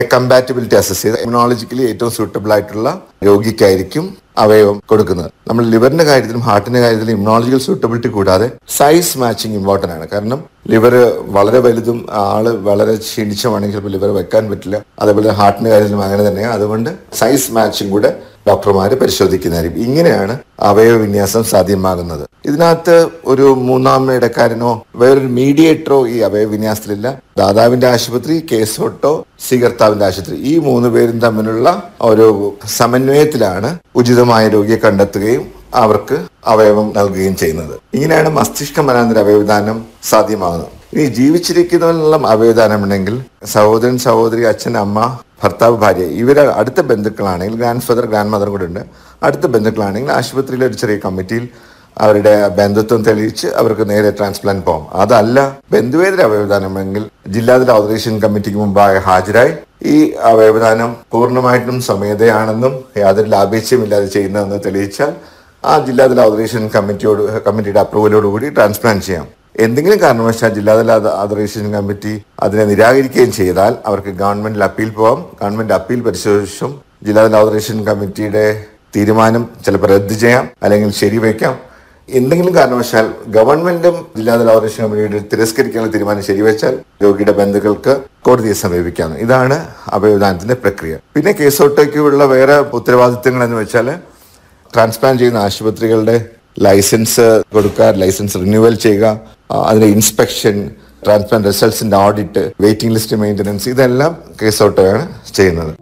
compatibility assess ചെയ്ത് ഇമ്യൂണോളജിക്കലി ഏറ്റവും suitable ആയിട്ടുള്ള രോഗിക്കായിരിക്കും അവയവം കൊടുക്കുന്നത് നമ്മൾ ലിവറിന്റെ കാര്യത്തിലും ഹാർട്ടിന്റെ കാര്യത്തിലും ഇമ്യൂണോളജിക്കൽ സൂട്ടബിലിറ്റി കൂടാതെ സൈസ് മാച്ചിങ് ഇമ്പോർട്ടന്റ് ആണ് കാരണം ലിവർ വളരെ വലുതും ആള് വളരെ ക്ഷീണിച്ചമാണെങ്കിൽ ചിലപ്പോൾ ലിവർ വെക്കാൻ പറ്റില്ല അതേപോലെ ഹാർട്ടിന്റെ കാര്യത്തിലും അങ്ങനെ തന്നെയാണ് അതുകൊണ്ട് സൈസ് മാച്ചിങ് കൂടെ ഡോക്ടർമാർ പരിശോധിക്കുന്നതായിരിക്കും ഇങ്ങനെയാണ് അവയവ വിന്യാസം സാധ്യമാകുന്നത് ഇതിനകത്ത് ഒരു മൂന്നാം ഇടക്കാരനോ വേറൊരു മീഡിയേറ്ററോ ഈ അവയവ വിന്യാസത്തിലില്ല ദാതാവിന്റെ ആശുപത്രി കേസോട്ടോ സ്വീകർത്താവിന്റെ ആശുപത്രി ഈ മൂന്ന് പേരും തമ്മിലുള്ള ഒരു സമന്വയത്തിലാണ് ഉചിതമായ രോഗിയെ കണ്ടെത്തുകയും അവർക്ക് അവയവം നൽകുകയും ചെയ്യുന്നത് ഇങ്ങനെയാണ് മസ്തിഷ്ക മനാന്തര അവയവദാനം സാധ്യമാകുന്നത് ഇനി ജീവിച്ചിരിക്കുന്നതിനുള്ള അവയവദാനം ഉണ്ടെങ്കിൽ സഹോദരൻ സഹോദരി അച്ഛൻ അമ്മ ഭർത്താവ് ഭാര്യ ഇവരെ അടുത്ത ബന്ധുക്കളാണെങ്കിൽ ഗ്രാൻഡ് ഫാദർ ഗ്രാൻഡ് മദർ കൂടെ ഉണ്ട് അടുത്ത ബന്ധുക്കളാണെങ്കിൽ ആശുപത്രിയിലെ ഒരു ചെറിയ കമ്മിറ്റിയിൽ അവരുടെ ബന്ധുത്വം തെളിയിച്ച് അവർക്ക് നേരെ ട്രാൻസ്പ്ലാന്റ് പോകാം അതല്ല ബന്ധുവേതര അവയവദാനമെങ്കിൽ ജില്ലാതല ഓതറേഷൻ കമ്മിറ്റിക്ക് മുമ്പാകെ ഹാജരായി ഈ അവയവദാനം പൂർണ്ണമായിട്ടും സ്വമേധയാണെന്നും യാതൊരു ലാഭേച്ഛയുമില്ലാതെ ചെയ്യുന്നതെന്ന് തെളിയിച്ചാൽ ആ ജില്ലാതല ഓതറേഷൻ കമ്മിറ്റിയോട് കമ്മിറ്റിയുടെ അപ്രൂവലോടുകൂടി ട്രാൻസ്പ്ലാന്റ് ചെയ്യാം എന്തെങ്കിലും കാരണവശാൽ ജില്ലാതല ഓതറേഷൻ കമ്മിറ്റി അതിനെ നിരാകരിക്കുകയും ചെയ്താൽ അവർക്ക് ഗവൺമെന്റിൽ അപ്പീൽ പോകാം ഗവൺമെന്റ് അപ്പീൽ പരിശോധിച്ചും ജില്ലാതല ഓതറേഷൻ കമ്മിറ്റിയുടെ തീരുമാനം ചിലപ്പോൾ റദ്ദ് ചെയ്യാം അല്ലെങ്കിൽ ശരിവെക്കാം എന്തെങ്കിലും കാരണവശാൽ ഗവൺമെന്റും ജില്ലാതല ഓപ്പറേഷൻ കമ്മിറ്റിയുടെ തിരസ്കരിക്കാനുള്ള തീരുമാനം ശരിവെച്ചാൽ രോഗിയുടെ ബന്ധുക്കൾക്ക് കോടതിയെ സമീപിക്കാം ഇതാണ് അവയവദാനത്തിന്റെ പ്രക്രിയ പിന്നെ കേസോട്ടയ്ക്കുള്ള വേറെ ഉത്തരവാദിത്തങ്ങൾ എന്ന് വെച്ചാൽ ട്രാൻസ്പ്ലാന്റ് ചെയ്യുന്ന ആശുപത്രികളുടെ ലൈസൻസ് കൊടുക്കുക ലൈസൻസ് റിന്യൂവൽ ചെയ്യുക ആ, അതിന്റെ ഇൻസ്പെക്ഷൻ ട്രാൻസ്പ്ലാന്റ് റിസൾട്ട്സിന്റെ ഓഡിറ്റ് വെയിറ്റിംഗ് ലിസ്റ്റ് മെയിൻ്റനൻസ് ഇതെല്ലാം കേസോട്ടയാണ് ചെയ്യുന്നത്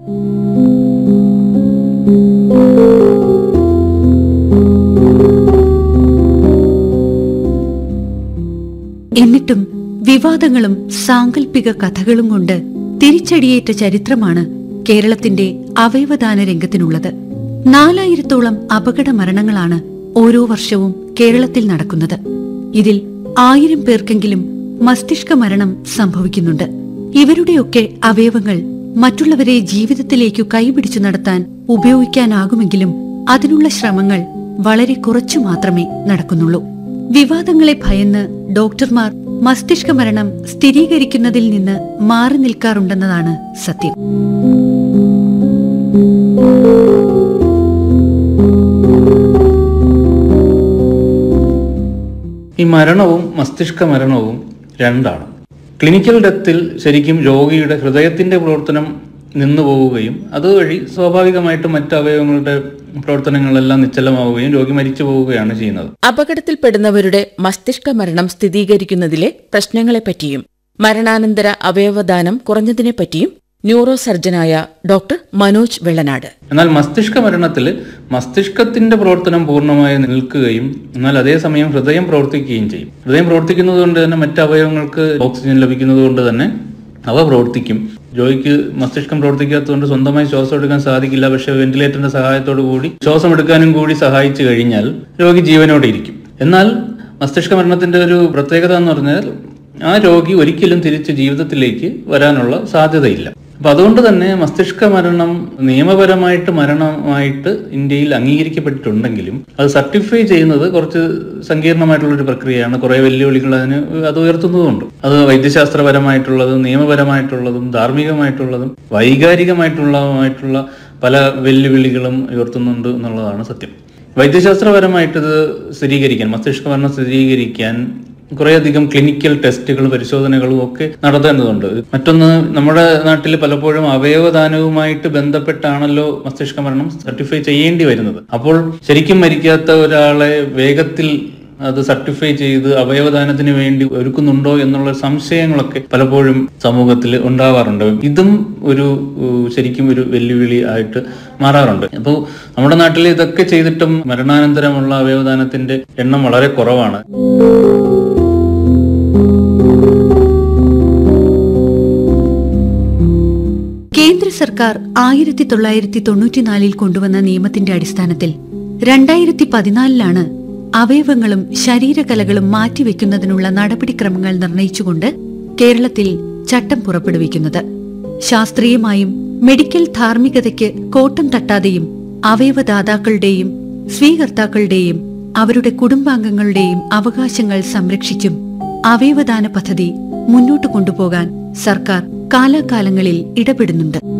എന്നിട്ടും വിവാദങ്ങളും സാങ്കല്പിക കഥകളും കൊണ്ട് തിരിച്ചടിയേറ്റ ചരിത്രമാണ് കേരളത്തിന്റെ അവയവദാന രംഗത്തിനുള്ളത് നാലായിരത്തോളം അപകട മരണങ്ങളാണ് ഓരോ വർഷവും കേരളത്തിൽ നടക്കുന്നത് ഇതിൽ ആയിരം പേർക്കെങ്കിലും മസ്തിഷ്ക മരണം സംഭവിക്കുന്നുണ്ട് ഇവരുടെയൊക്കെ അവയവങ്ങൾ മറ്റുള്ളവരെ ജീവിതത്തിലേക്കു കൈപിടിച്ചു നടത്താൻ ഉപയോഗിക്കാനാകുമെങ്കിലും അതിനുള്ള ശ്രമങ്ങൾ വളരെ കുറച്ചു മാത്രമേ നടക്കുന്നുള്ളൂ വിവാദങ്ങളെ ഭയന്ന് ഡോക്ടർമാർ മസ്തിഷ്ക മരണം സ്ഥിരീകരിക്കുന്നതിൽ നിന്ന് മാറി നിൽക്കാറുണ്ടെന്നതാണ് സത്യം ഈ മരണവും മസ്തിഷ്ക മരണവും രണ്ടാണ് ക്ലിനിക്കൽ ഡെത്തിൽ ശരിക്കും രോഗിയുടെ ഹൃദയത്തിന്റെ പ്രവർത്തനം നിന്നു പോവുകയും അതുവഴി സ്വാഭാവികമായിട്ടും മറ്റ് അവയവങ്ങളുടെ പ്രവർത്തനങ്ങളെല്ലാം നിശ്ചലമാവുകയും രോഗി മരിച്ചു പോവുകയാണ് ചെയ്യുന്നത് അപകടത്തിൽപ്പെടുന്നവരുടെ മസ്തിഷ്ക മരണം സ്ഥിരീകരിക്കുന്നതിലെ പ്രശ്നങ്ങളെപ്പറ്റിയും മരണാനന്തര അവയവദാനം കുറഞ്ഞതിനെപ്പറ്റിയും ന്യൂറോ സർജനായ ഡോക്ടർ മനോജ് വെള്ളനാട് എന്നാൽ മസ്തിഷ്ക മരണത്തിൽ മസ്തിഷ്കത്തിന്റെ പ്രവർത്തനം പൂർണ്ണമായി നിൽക്കുകയും എന്നാൽ അതേസമയം ഹൃദയം പ്രവർത്തിക്കുകയും ചെയ്യും ഹൃദയം പ്രവർത്തിക്കുന്നത് കൊണ്ട് തന്നെ മറ്റ് അവയവങ്ങൾക്ക് ഓക്സിജൻ ലഭിക്കുന്നത് കൊണ്ട് തന്നെ അവ പ്രവർത്തിക്കും രോഗിക്ക് മസ്തിഷ്കം പ്രവർത്തിക്കാത്തതുകൊണ്ട് സ്വന്തമായി ശ്വാസം എടുക്കാൻ സാധിക്കില്ല പക്ഷെ വെന്റിലേറ്ററിന്റെ സഹായത്തോടു കൂടി ശ്വാസം എടുക്കാനും കൂടി സഹായിച്ചു കഴിഞ്ഞാൽ രോഗി ജീവനോടെ ഇരിക്കും എന്നാൽ മസ്തിഷ്ക മരണത്തിന്റെ ഒരു പ്രത്യേകത എന്ന് പറഞ്ഞാൽ ആ രോഗി ഒരിക്കലും തിരിച്ച് ജീവിതത്തിലേക്ക് വരാനുള്ള സാധ്യതയില്ല അപ്പൊ അതുകൊണ്ട് തന്നെ മസ്തിഷ്ക മരണം നിയമപരമായിട്ട് മരണമായിട്ട് ഇന്ത്യയിൽ അംഗീകരിക്കപ്പെട്ടിട്ടുണ്ടെങ്കിലും അത് സർട്ടിഫൈ ചെയ്യുന്നത് കുറച്ച് സങ്കീർണമായിട്ടുള്ള ഒരു പ്രക്രിയയാണ് കുറെ വെല്ലുവിളികൾ അതിന് അത് ഉയർത്തുന്നതുണ്ട് അത് വൈദ്യശാസ്ത്രപരമായിട്ടുള്ളതും നിയമപരമായിട്ടുള്ളതും ധാർമ്മികമായിട്ടുള്ളതും വൈകാരികമായിട്ടുള്ളതുമായിട്ടുള്ള പല വെല്ലുവിളികളും ഉയർത്തുന്നുണ്ട് എന്നുള്ളതാണ് സത്യം വൈദ്യശാസ്ത്രപരമായിട്ട് ഇത് സ്ഥിരീകരിക്കാൻ മസ്തിഷ്ക മരണം സ്ഥിരീകരിക്കാൻ കുറേയധികം ക്ലിനിക്കൽ ടെസ്റ്റുകളും പരിശോധനകളും ഒക്കെ നടത്തേണ്ടതുണ്ട് മറ്റൊന്ന് നമ്മുടെ നാട്ടിൽ പലപ്പോഴും അവയവദാനവുമായിട്ട് ബന്ധപ്പെട്ടാണല്ലോ മസ്തിഷ്ക മരണം സർട്ടിഫൈ ചെയ്യേണ്ടി വരുന്നത് അപ്പോൾ ശരിക്കും മരിക്കാത്ത ഒരാളെ വേഗത്തിൽ അത് സർട്ടിഫൈ ചെയ്ത് അവയവദാനത്തിന് വേണ്ടി ഒരുക്കുന്നുണ്ടോ എന്നുള്ള സംശയങ്ങളൊക്കെ പലപ്പോഴും സമൂഹത്തിൽ ഉണ്ടാവാറുണ്ട് ഇതും ഒരു ഉം, ശരിക്കും ഒരു വെല്ലുവിളി ആയിട്ട് മാറാറുണ്ട് അപ്പോൾ നമ്മുടെ നാട്ടിൽ ഇതൊക്കെ ചെയ്തിട്ടും മരണാനന്തരമുള്ള അവയവദാനത്തിന്റെ എണ്ണം വളരെ കുറവാണ് കേന്ദ്ര സർക്കാർ ആയിരത്തി തൊള്ളായിരത്തി തൊണ്ണൂറ്റിനാലിൽ കൊണ്ടുവന്ന നിയമത്തിന്റെ അടിസ്ഥാനത്തിൽ രണ്ടായിരത്തി പതിനാലിലാണ് അവയവങ്ങളും ശരീരകലകളും മാറ്റിവെക്കുന്നതിനുള്ള നടപടിക്രമങ്ങൾ നിർണയിച്ചുകൊണ്ട് കേരളത്തിൽ ചട്ടം പുറപ്പെടുവിക്കുന്നത് ശാസ്ത്രീയമായും മെഡിക്കൽ ധാർമ്മികതയ്ക്ക് കോട്ടം തട്ടാതെയും അവയവദാതാക്കളുടെയും സ്വീകർത്താക്കളുടെയും അവരുടെ കുടുംബാംഗങ്ങളുടെയും അവകാശങ്ങൾ സംരക്ഷിച്ചും അവയവദാന പദ്ധതി മുന്നോട്ട് കൊണ്ടുപോകാൻ സർക്കാർ കാലാകാലങ്ങളിൽ ഇടപെടുന്നുണ്ട്